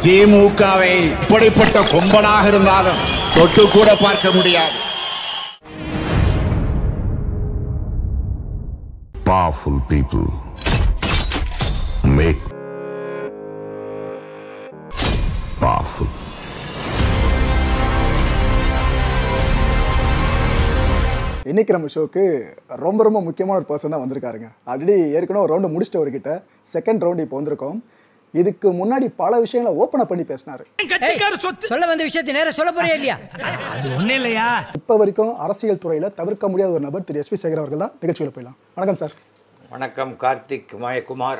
திமுகவை இப்படிப்பட்ட கொம்பனாக இருந்தாலும் தொட்டு கூட பார்க்க முடியாது Powerful people make powerful. இன்னைக்கு நம்ம ஷோக்கு ரொம்ப ரொம்ப முக்கியமான ஒரு பர்சன் தான் வந்திருக்காருங்க ஆல்ரெடி ஏற்கனவே ஒரு ரவுண்டு முடிச்சிட்டவர்கிட்ட செகண்ட் ரவுண்டு இப்போ வந்திருக்கோம் இதுக்கு முன்னாடி பல விஷயங்களை ஓப்பன் பண்ணி பேசினாரு சொல்ல வந்த விஷயத்தை நேரம் சொல்ல போறியா இல்லையா அது ஒண்ணு இல்லையா இப்போ வரைக்கும் அரசியல் துறையில் தவிர்க்க முடியாத ஒரு நபர் திரு எஸ்பி சேகர் அவர்கள் தான் நிகழ்ச்சியில் போயிடலாம் வணக்கம் சார் வணக்கம் கார்த்திக் மாயகுமார்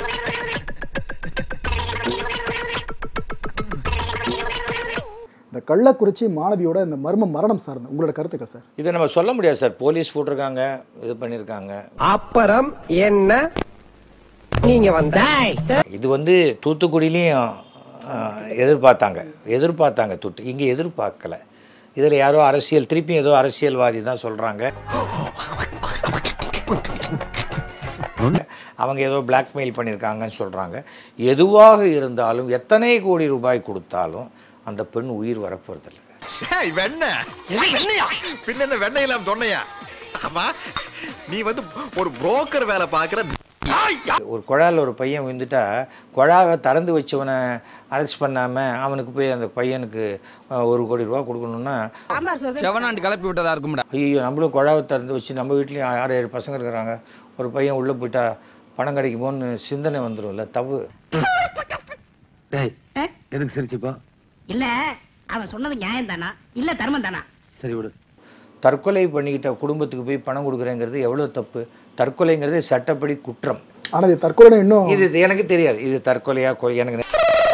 இந்த கள்ளக்குறிச்சி மாணவியோட இந்த மர்ம மரணம் சார்ந்த உங்களோட கருத்துக்கள் சார் இதை நம்ம சொல்ல முடியாது சார் போலீஸ் போட்டிருக்காங்க இது பண்ணியிருக்காங்க அப்புறம் என்ன நீங்க வந்த இது வந்து தூத்துக்குடியிலையும் ஆஹ், எதிர்பார்த்தாங்க எதிர்பார்த்தாங்க தூத்து இங்கே எதிர்பார்க்கல இதில் யாரோ அரசியல் திருப்பியும் ஏதோ அரசியல்வாதி தான் சொல்கிறாங்க அவங்க ஏதோ பிளாக்மெயில் பண்ணியிருக்காங்கன்னு சொல்கிறாங்க எதுவாக இருந்தாலும் எத்தனை கோடி ரூபாய் கொடுத்தாலும் அந்த பெண் உயிர் வரப்போறதில்லை ஏய், வெண்ணெய் இது வெண்ணையா பின்ன என்ன வெண்ணெய் இல்லாம சொன்னையா ஆமா நீ வந்து ஒரு புரோக்கர் வேலை பாக்குற ஒரு குழாயில் ஒரு பையன் விழுந்துட்டா குழாவை திறந்து வச்சவனை அரெஸ்ட் பண்ணாமல் அவனுக்கு போய் அந்த பையனுக்கு அஹ், ஒரு கோடி ரூபா கொடுக்கணும்னா செவனாண்டு கிளப்பி விட்டதா இருக்கும்டா ஐயோ நம்மளும் குழாவை திறந்து வச்சு நம்ம வீட்லேயும் ஆறு ஏழு பசங்க இருக்கிறாங்க ஒரு பையன் உள்ளே போயிட்டா பணம் கிடைக்குமோன்னு சிந்தனை வந்துடும்ல தவு எதுக்கு சிரிச்சுப்பா இல்ல அவன் சொன்னது நியாயம் தானா இல்ல தர்மம் தானா சரி விடு தற்கொலை பண்ணிக்கிட்ட குடும்பத்துக்கு போய் பணம் கொடுக்குறேங்கிறது எவ்வளோ தப்பு தற்கொலைங்கிறது சட்டப்படி குற்றம் ஆனால் இது தற்கொலை இன்னும் இது இது எனக்கு தெரியாது இது தற்கொலையா கொலை எனக்கு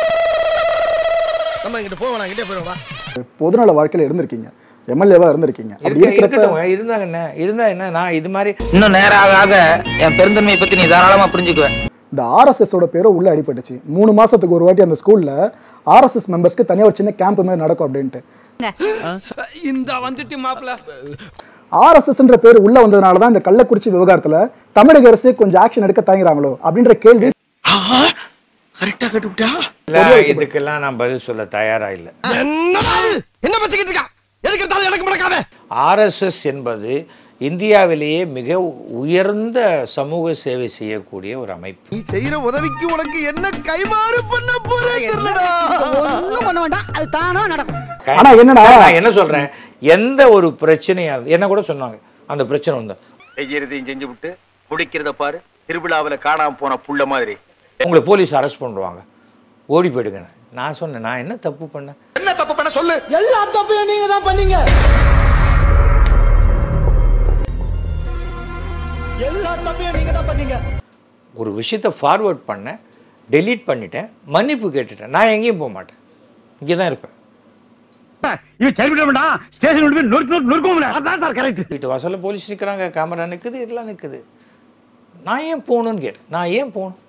நம்ம இங்கிட்டு போவோம் இங்கிட்டே போயிடுவா பொதுநல வாழ்க்கையில் இருந்திருக்கீங்க எம்எல்ஏவாக இருந்திருக்கீங்க அப்படி இருக்க- இருக்கிறப்ப இருக்கட்டும் இருந்தாங்க என்ன இருந்தா என்ன நான் இது மாதிரி இன்னும் நேரம் ஆக ஆக என் பெருந்தன்மையை பத்தி நீ தாராளமா புரிஞ்சுக்குவேன் இந்த ஆர்எஸ்எஸோட பேரும் உள்ள அடிபட்டுச்சு மூணு மாசத்துக்கு ஒரு வாட்டி அந்த ஸ்கூல்ல ஆர்எஸ்எஸ் மெம்பர்ஸ்க்கு தனியாக ஒரு சின்ன கேம்ப் மாதிரி நடக்கும் அப்படின்ட்டு இந்த வந்துட்டு மாப்பிள ஆர்எஸ்எஸ்ன்ற பேர் உள்ள வந்ததுனால தான் இந்த கள்ளக்குறிச்சி விவகாரத்துல தமிழக அரசு கொஞ்சம் ஆக்ஷன் எடுக்க தயங்குறாங்களோ அப்படின்ற கேள்வி கரெக்டா கட்டுவிட்டா இல்ல, இதுக்கெல்லாம் நான் பதில் சொல்ல தயாரா இல்லை என்ன பச்சிக்கிட்டு இருக்கா எதுக்கு எடுத்தாலும் எனக்கு முடக்காம ஆர்எஸ்எஸ் என்பது இந்தியாவிலேயே மிக உயர்ந்த சமூக சேவை செய்யக்கூடிய ஒரு அமைப்பு நீ செய்யற உதவிக்கு உனக்கு என்ன கைமாறு பண்ண போறேன் தெரியலடா ஒண்ணும் பண்ண வேண்டாம் அது தானா நடக்கும் ஆனா என்னடா? நான் என்ன சொல்றேன் எந்த ஒரு பிரச்சனையா இருந்து- என்ன கூட சொன்னாங்க அந்த பிரச்சனை வந்து செய்யறதையும் செஞ்சு விட்டு குடிக்கிறத பாரு திருவிழாவுல காணாம போன புள்ள மாதிரி உங்களை போலீஸ் அரெஸ்ட் பண்ணுவாங்க ஓடி போயிடுங்க நான் சொன்னேன் நான் என்ன தப்பு பண்ணேன் என்ன தப்பு பண்ண சொல்லு எல்லா தப்பையும் நீங்க தான் பண்ணீங்க எல்லா தப்பையும் நீங்க தான் பண்ணீங்க ஒரு விஷயத்தை ஃபார்வர்ட் பண்ணேன் டெலீட் பண்ணிட்டேன் மன்னிப்பு கேட்டுட்டேன் நான் எங்கேயும் போக மாட்டேன் இங்கே தான் இருப்பேன் இவன் சரி விட வேண்டாம் ஸ்டேஷன் கொண்டு போய் நொறுக்கு நொறுக்கு நொறுக்குவோம்ல அதான் சார் கரெக்ட் வீட்டு வாசல்ல போலீஸ் நிற்கிறாங்க கேமரா நிற்குது இதெல்லாம் நிற்குது நான் ஏன் போகணும்னு கேட்டேன் நான் ஏன் போகணும்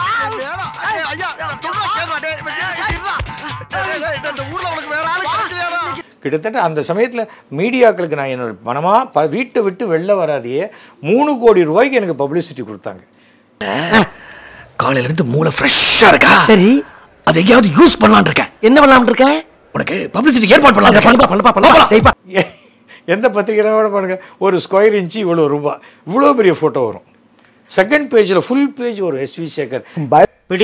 ஊர்ல உனக்கு வேற ஆளு கிடைக்கலையாடா? கிட்டத்தட்ட அந்த சமயத்தில் மீடியாக்களுக்கு நான் என்னோட பணமாக ப வீட்டை விட்டு வெளில வராதையே மூணு கோடி ரூபாய்க்கு எனக்கு பப்ளிசிட்டி கொடுத்தாங்க காலையில இருந்து மூளை ஃப்ரெஷ்ஷா இருக்கா சரி அதை எங்கேயாவது யூஸ் பண்ணலாம்னு இருக்கேன் என்ன பண்ணலாம்னு இருக்கேன் உனக்கு பப்ளிசிட்டி ஏற்பாடு பண்ணலாம் பண்ணப்பா பண்ணப்பா பண்ணப்பா செய்ப்பா எ- எந்த பத்திரிகையில கூட பாருங்க ஒரு ஸ்கொயர் இன்ச்சு இவ்வளோ ரூபாய் இவ்வளோ பெரிய ஃபோட்டோ வரும் செகண்ட் பேஜில் ஃபுல் பேஜ் வரும் எஸ்வி சேகர் பய- பிடி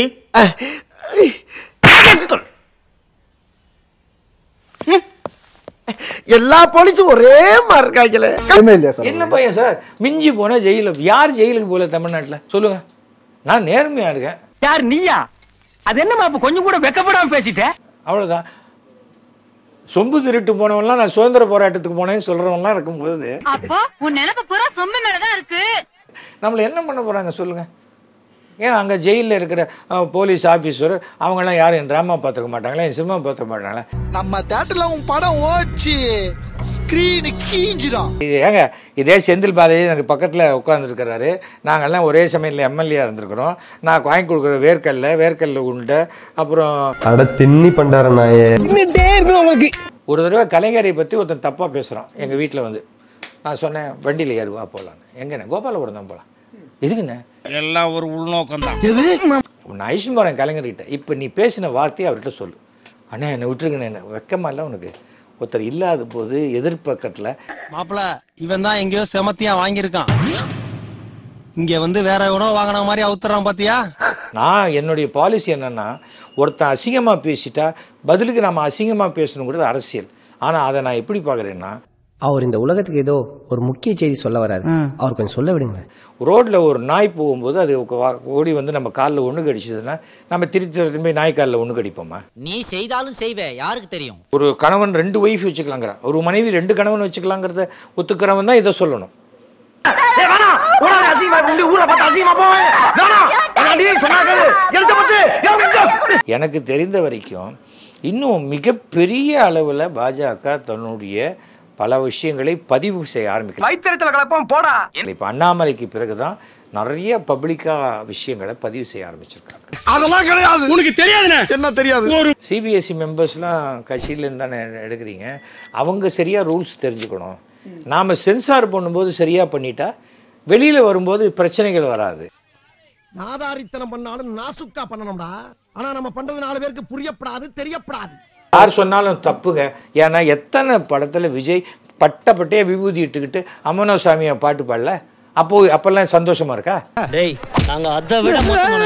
எல்லா போலீஸும் ஒரே மாதிரி இருக்காங்களே பயமே இல்லையா சார் என்ன பையன் சார் மிஞ்சி போனால் ஜெயிலில் யார் ஜெயிலுக்கு போகல தமிழ்நாட்டில் சொல்லுங்க நான் நேர்மையாக இருக்கேன் யார் நீயா அது என்னமா அப்ப கொஞ்சம் கூட வெக்கப்படாம பேசிட்ட அவ்வளோதான் சொம்பு திருட்டு போனவன்லாம் நான் சுதந்திர போராட்டத்துக்கு போனேன்னு சொல்கிறவன்லாம் இருக்கும்போது அப்போ உன் நினைப்பு பூரா சொம்பு மேலதான் இருக்கு நம்மளை என்ன பண்ண போகிறாங்க சொல்லுங்கள் ஏன் அங்கே ஜெயிலில் இருக்கிற அஹ், போலீஸ் ஆஃபீஸர் அவங்கெல்லாம் யாரும் என் ட்ராமா பார்த்துக்க மாட்டாங்களா என் சினிமா பார்த்துக்க மாட்டாங்களா நம்ம தேட்டர்ல உன் படம் ஓடிச்சு ஸ்கிரீன் கீஞ்சிடும் இது ஏங்க இதே செந்தில் பாலாஜி எனக்கு பக்கத்தில் உட்காந்துருக்கிறாரு நாங்கள்லாம் ஒரே சமயத்தில் எம்எல்ஏ இருந்திருக்கிறோம் நான் வாங்கி கொடுக்குற வேர்க்கல்ல வேர்க்கல்ல உண்டை அப்புறம் அட தின்னி பண்டார நாயே ஒரு தடவை கலைஞரை பற்றி ஒருத்தன் தப்பாக பேசுகிறான் எங்கள் வீட்டில் வந்து நான் சொன்னேன் வண்டியில் ஏறுவா போகலான்னு எங்கண்ணே கோபாலபுரம் தான் போகலாம் எதுக்குண்ணே எல்லாம் ஒரு உள்நோக்கம் தான் எது நான் ஐஷன் போகிறேன் கலைஞர்கிட்ட இப்போ நீ பேசின வார்த்தையை அவர்கிட்ட சொல்லு அண்ணா என்னை விட்டுருங்கண்ணே என்ன வெக்கமா இல்லை உனக்கு ஒருத்தர் இல்லாத போது எதிர்பக்கத்தில் மாப்பிள இவன் தான் எங்கேயோ செமத்தியா வாங்கியிருக்கான் இங்க வந்து வேற எவனோ வாங்கின மாதிரி அவுத்துறான் பாத்தியா நான் என்னுடைய பாலிசி என்னன்னா ஒருத்தன் அசிங்கமாக பேசிட்டா பதிலுக்கு நம்ம அசிங்கமாக பேசணுங்கிறது அரசியல் ஆனால் அதை நான் எப்படி பார்க்குறேன்னா அவர் இந்த உலகத்துக்கு ஏதோ ஒரு முக்கிய செய்தி சொல்ல வராரு அவர் கொஞ்சம் சொல்ல விடுங்க ரோட்டில் ஒரு நாய் போகும்போது அது வா- ஓடி வந்து நம்ம காலில் ஒன்று கடிச்சதுன்னா நம்ம திருப்பி திரும்பி நாய் காலில் ஒன்று கடிப்போமா நீ செய்தாலும் செய்வே யாருக்கு தெரியும் ஒரு கணவன் ரெண்டு ஒய்ஃப் வச்சுக்கலாங்கிற ஒரு மனைவி ரெண்டு கணவன் வச்சுக்கலாங்கிறத ஒத்துக்கிறவன் தான் இதை சொல்லணும் எனக்கு தெரிந்த வரைக்கும் இன்னும் மிகப்பெரிய அளவில் பாஜக தன்னுடைய பல விஷயங்களை பதிவு செய்ய ஆரம்பிக்கலாம் வைத்திருத்தல கலப்பம் போடா இப்போ அண்ணாமலைக்கு பிறகுதான் நிறைய பப்ளிக்கா விஷயங்களை பதிவு செய்ய ஆரம்பிச்சிருக்காங்க அதெல்லாம் கிடையாது உனக்கு தெரியாதுண்ணே என்ன தெரியாது ஒரு சிபிஎஸ்சி மெம்பர்ஸ்லாம் கட்சியிலேருந்து தானே எடுக்கிறீங்க அவங்க சரியாக ரூல்ஸ் தெரிஞ்சுக்கணும் நாம் சென்சார் பண்ணும்போது சரியாக பண்ணிட்டா வெளியில் வரும்போது பிரச்சனைகள் வராது நாதாரித்தனம் பண்ணாலும் நாசுக்கா பண்ணணும்டா ஆனா நம்ம பண்றது நாலு பேருக்கு புரியப்படாது தெரியப்படாது யார் சொன்னாலும் தப்புங்க ஏன்னா எத்தனை படத்தில் விஜய் பட்ட பட்டையே விபூதி இட்டுக்கிட்டு அம்மனோ சாமியை பாட்டு பாடல அப்போ அப்பெல்லாம் சந்தோஷமா இருக்கா டேய் நாங்க அதை விட மோசமான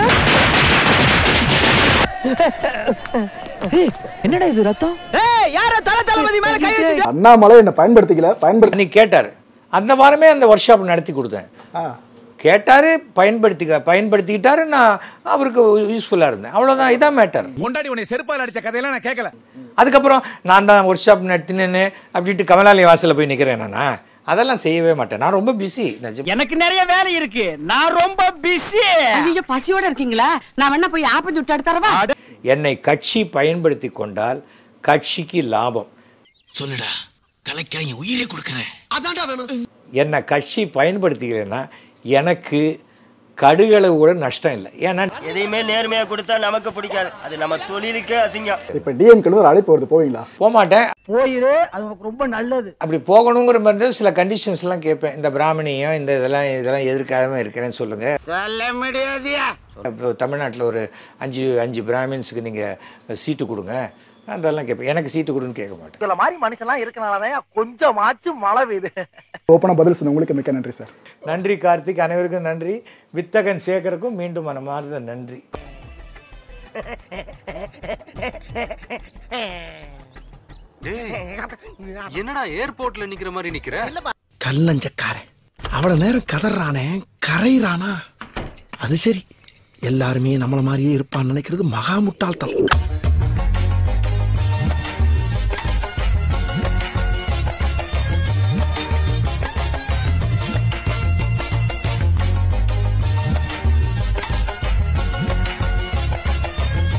என்னடா இது ரத்தம் ஏய் யார தல தளபதி மேல கை வச்சு அண்ணாமலை என்னை பயன்படுத்திக்கல பயன்படுத்தி அன்னைக்கு கேட்டார் அந்த வாரமே அந்த ஒர்க் ஷாப் நடத்தி கொடுத்தேன் ஆ கேட்டாரு பயன்படுத்திக்க பயன்படுத்திக்கிட்டாரு நான் அவருக்கு யூஸ்ஃபுல்லாக இருந்தேன் அவ்வளோதான் இதான் மேட்டர் முண்டாடி உன்னை செருப்பால் அடிச்ச கதையெல்லாம் நான் கேட்கல அதுக்கப்புறம் நான் தான் ஒர்க் ஷாப் நடத்தினேன்னு அப்படின்ட்டு கமலாலய வாசலில் போய் நிற்கிறேன் நானா அதெல்லாம் செய்யவே மாட்டேன் நான் ரொம்ப பிஸி எனக்கு நிறைய வேலை இருக்கு நான் ரொம்ப பிஸி ஐயோ பசியோட இருக்கீங்களா நான் வேணா போய் ஆப்பம் சுட்டு எடுத்துறவா என்னை கட்சி பயன்படுத்தி கொண்டால் கட்சிக்கு லாபம் சொல்லுடா கலைக்கா என் உயிரை கொடுக்குறேன் அதான்டா வேணும் என்னை கட்சி பயன்படுத்திக்கிறேன்னா எனக்கு கடுகளவு கூட நஷ்டம் இல்லை ஏன்னா எதையுமே நேர்மையா கொடுத்தா நமக்கு பிடிக்காது அது நம்ம தொழிலுக்கே அசிங்கம் இப்போ டிஎம்கேல ஒரு அழைப்பு வருது போவீங்களா போகமாட்டேன் போயிரு அது உனக்கு ரொம்ப நல்லது அப்படி போகணுங்கிற மாதிரி சில கண்டிஷன்ஸ்லாம் கேட்பேன் இந்த பிராமணியம் இந்த இதெல்லாம் இதெல்லாம் எதிர்க்காம இருக்கிறேன்னு சொல்லுங்க சொல்ல முடியாதியா இப்போ தமிழ்நாட்டில் ஒரு அஞ்சு அஞ்சு பிராமின்ஸுக்கு நீங்கள் சீட்டு கொடுங்க அதெல்லாம் கேட்பேன் எனக்கு சீட்டு கொடுன்னு கேட்க மாட்டேன் இதுல மாதிரி மனுஷன்லாம் இருக்கனாலதான் கொஞ்சமாச்சும் மழை பெய்யுது ஓப்பனாக பதில் சொன்ன உங்களுக்கு மிக்க நன்றி சார் நன்றி கார்த்திக் அனைவருக்கும் நன்றி வித்தகன் சேகருக்கும் மீண்டும் மனமார்ந்த நன்றி என்னடா ஏர்போர்ட்ல நிக்கிற மாதிரி நிக்கிற கல்லஞ்சக்காரன் அவ்வளவு நேரம் கதறானே கரையிறானா அது சரி எல்லாருமே நம்மள மாதிரியே இருப்பான்னு நினைக்கிறது மகா முட்டாள்தனம்